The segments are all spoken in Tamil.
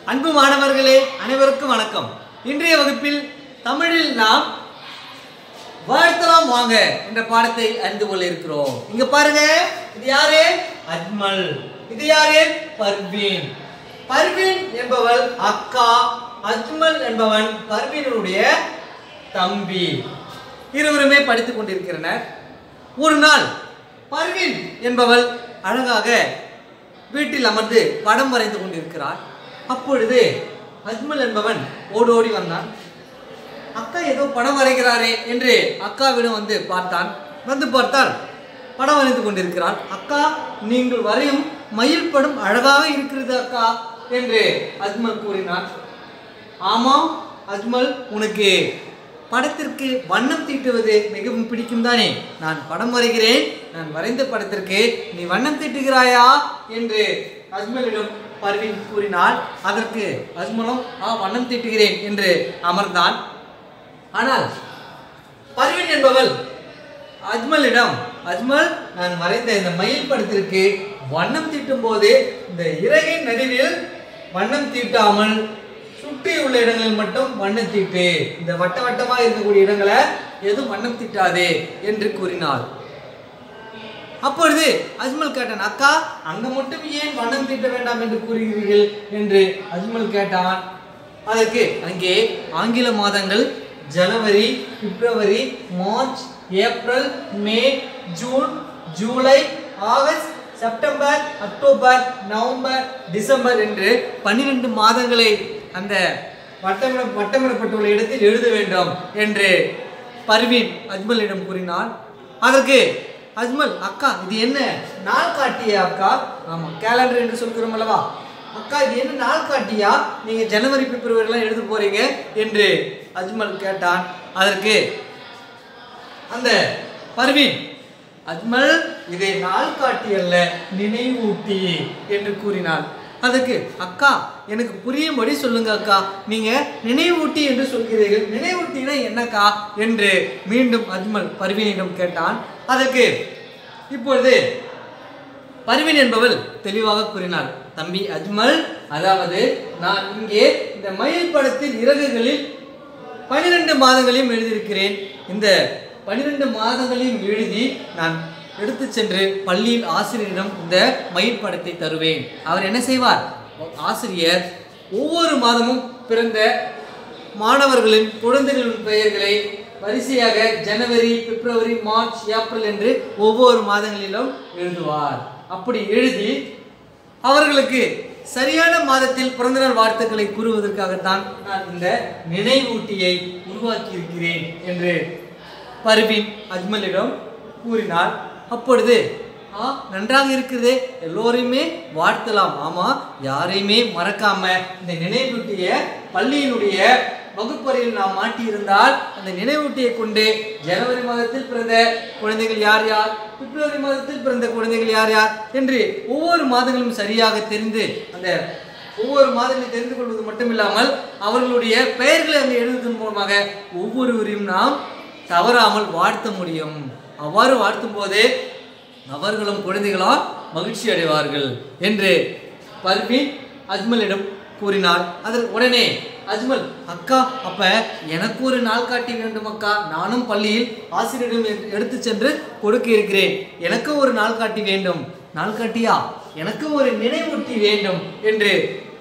அன்பு மாணவர்களே அனைவருக்கும் வணக்கம் இன்றைய வகுப்பில் தமிழில் நாம் வாழ்த்தலாம் வாங்க என்ற பாடத்தை அறிந்து கொள்ள இருக்கிறோம் இங்க பாருங்க இது யாரு அஜ்மல் இது யாரு பர்வீன் பர்வீன் என்பவள் அக்கா அஜ்மல் என்பவன் பர்வீனுடைய தம்பி இருவருமே படித்துக் கொண்டிருக்கிறனர் ஒரு நாள் பர்வீன் என்பவள் அழகாக வீட்டில் அமர்ந்து படம் வரைந்து கொண்டிருக்கிறார் அப்பொழுது அஜ்மல் என்பவன் ஓடோடி வந்தான் அக்கா ஏதோ படம் வரைகிறாரே என்று அக்காவிடம் வந்து பார்த்தான் வந்து பார்த்தால் படம் வரைந்து கொண்டிருக்கிறாள் அக்கா நீங்கள் வரையும் மயில் படம் அழகாக இருக்கிறது அக்கா என்று அஜ்மல் கூறினான் ஆமாம் அஜ்மல் உனக்கு படத்திற்கு வண்ணம் தீட்டுவது மிகவும் பிடிக்கும் தானே நான் படம் வரைகிறேன் நான் வரைந்த படத்திற்கு நீ வண்ணம் தீட்டுகிறாயா என்று அஜ்மலிடம் பர்வீன் கூறினாள் அதற்கு அஜ்மலும் ஆ வண்ணம் தீட்டுகிறேன் என்று அமர்ந்தான் ஆனால் பர்வீன் என்பவள் அஜ்மலிடம் அஜ்மல் நான் வரைந்த இந்த மயில் படத்திற்கு வண்ணம் தீட்டும் போது இந்த இறகின் நடுவில் வண்ணம் தீட்டாமல் சுற்றி உள்ள இடங்களில் மட்டும் வண்ணம் தீட்டு இந்த வட்ட வட்டமா இருக்கக்கூடிய இடங்களை எதுவும் வண்ணம் தீட்டாதே என்று கூறினாள் அப்பொழுது அஜ்மல் கேட்டான் அக்கா அங்க மட்டும் ஏன் வண்ணம் தீட்ட வேண்டாம் என்று கூறுகிறீர்கள் என்று அஜ்மல் கேட்டான் அதற்கு அங்கே ஆங்கில மாதங்கள் ஜனவரி பிப்ரவரி மார்ச் ஏப்ரல் மே ஜூன் ஜூலை ஆகஸ்ட் செப்டம்பர் அக்டோபர் நவம்பர் டிசம்பர் என்று பன்னிரண்டு மாதங்களை அந்த வட்டமிட வட்டமிடப்பட்டுள்ள இடத்தில் எழுத வேண்டும் என்று பர்வீன் அஜ்மலிடம் கூறினான் அதற்கு அஜ்மல் அக்கா இது என்ன நாள் காட்டியா அக்கா ஆமாம் கேலண்டர் என்று சொல்கிறோம் அல்லவா அக்கா இது என்ன நாள் காட்டியா நீங்க ஜனவரி பிப்ரவரிலாம் எழுத போறீங்க என்று அஜ்மல் கேட்டான் அதற்கு அந்த பர்வீன் அஜ்மல் இதை நாள் காட்டி அல்ல நினைவூட்டி என்று கூறினாள் அதுக்கு அக்கா எனக்கு புரியும்படி சொல்லுங்க அக்கா நீங்க நினைவூட்டி என்று சொல்கிறீர்கள் நினைவூட்டினா என்னக்கா என்று மீண்டும் அஜ்மல் பர்வீனிடம் கேட்டான் அதற்கு இப்பொழுது பர்வீன் என்பவள் தெளிவாக கூறினாள் தம்பி அஜ்மல் அதாவது நான் இங்கே இந்த மயில் படத்தில் இறகுகளில் பனிரெண்டு மாதங்களையும் எழுதியிருக்கிறேன் இந்த பனிரெண்டு மாதங்களையும் எழுதி நான் எடுத்து சென்று பள்ளியில் ஆசிரியரிடம் இந்த மயில் படத்தை தருவேன் அவர் என்ன செய்வார் ஆசிரியர் ஒவ்வொரு மாதமும் பிறந்த மாணவர்களின் குழந்தைகளின் பெயர்களை வரிசையாக ஜனவரி பிப்ரவரி மார்ச் ஏப்ரல் என்று ஒவ்வொரு மாதங்களிலும் எழுதுவார் அப்படி எழுதி அவர்களுக்கு சரியான மாதத்தில் பிறந்தநாள் வாழ்த்துக்களை கூறுவதற்காகத்தான் நான் இந்த நினைவூட்டியை உருவாக்கி இருக்கிறேன் என்று பர்வீன் அஜ்மலிடம் கூறினார் அப்பொழுது ஆ நன்றாக இருக்கிறதே எல்லோரையுமே வாழ்த்தலாம் ஆமா யாரையுமே மறக்காம இந்த நினைவூட்டிய பள்ளியினுடைய வகுப்பறையில் நாம் மாட்டியிருந்தால் அந்த நினைவூட்டியை கொண்டு ஜனவரி மாதத்தில் பிறந்த குழந்தைகள் யார் யார் பிப்ரவரி மாதத்தில் பிறந்த குழந்தைகள் யார் யார் என்று ஒவ்வொரு மாதங்களும் சரியாக தெரிந்து அந்த ஒவ்வொரு மாதங்களையும் தெரிந்து கொள்வது மட்டுமில்லாமல் அவர்களுடைய பெயர்களை அங்கே எழுதுவதன் மூலமாக ஒவ்வொருவரையும் நாம் தவறாமல் வாழ்த்த முடியும் அவ்வாறு வாழ்த்தும் போது அவர்களும் குழந்தைகளால் மகிழ்ச்சி அடைவார்கள் என்று பர்வீன் அஜ்மலிடம் கூறினார் அதற்கு உடனே அஜ்மல் அக்கா அப்ப எனக்கு ஒரு நாள் காட்டி வேண்டும் அக்கா நானும் பள்ளியில் ஆசிரியரிடம் எடு- எடுத்து சென்று கொடுக்க இருக்கிறேன் எனக்கும் ஒரு நாள் காட்டி வேண்டும் நாள் காட்டியா எனக்கும் ஒரு நினைவூட்டி வேண்டும் என்று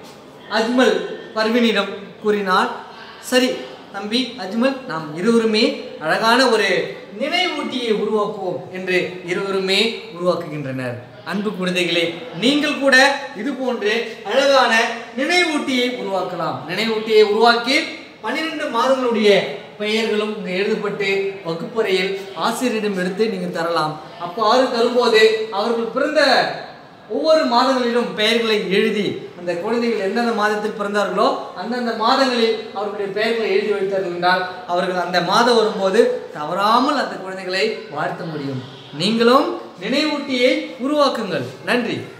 அஜ்மல் பர்வீனிடம் கூறினார் சரி தம்பி அஜ்மல் நாம் இருவருமே அழகான ஒரு நினைவூட்டியை உருவாக்குவோம் என்று இருவருமே உருவாக்குகின்றனர் அன்பு குழந்தைகளே நீங்கள் கூட இது போன்று அழகான நினைவூட்டியை உருவாக்கலாம் நினைவூட்டியை உருவாக்கி பன்னிரெண்டு மாதங்களுடைய பெயர்களும் இங்கே எழுதப்பட்டு வகுப்பறையில் ஆசிரியரிடம் எடுத்து நீங்கள் தரலாம் அப்போ ஆறு தரும்போது அவர்கள் பிறந்த ஒவ்வொரு மாதங்களிலும் பெயர்களை எழுதி அந்த குழந்தைகள் எந்தெந்த மாதத்தில் பிறந்தார்களோ அந்தந்த மாதங்களில் அவர்களுடைய பெயர்களை எழுதி வைத்திருந்தால் அவர்கள் அந்த மாதம் வரும்போது தவறாமல் அந்த குழந்தைகளை வாழ்த்த முடியும் நீங்களும் நினைவூட்டியை உருவாக்குங்கள் நன்றி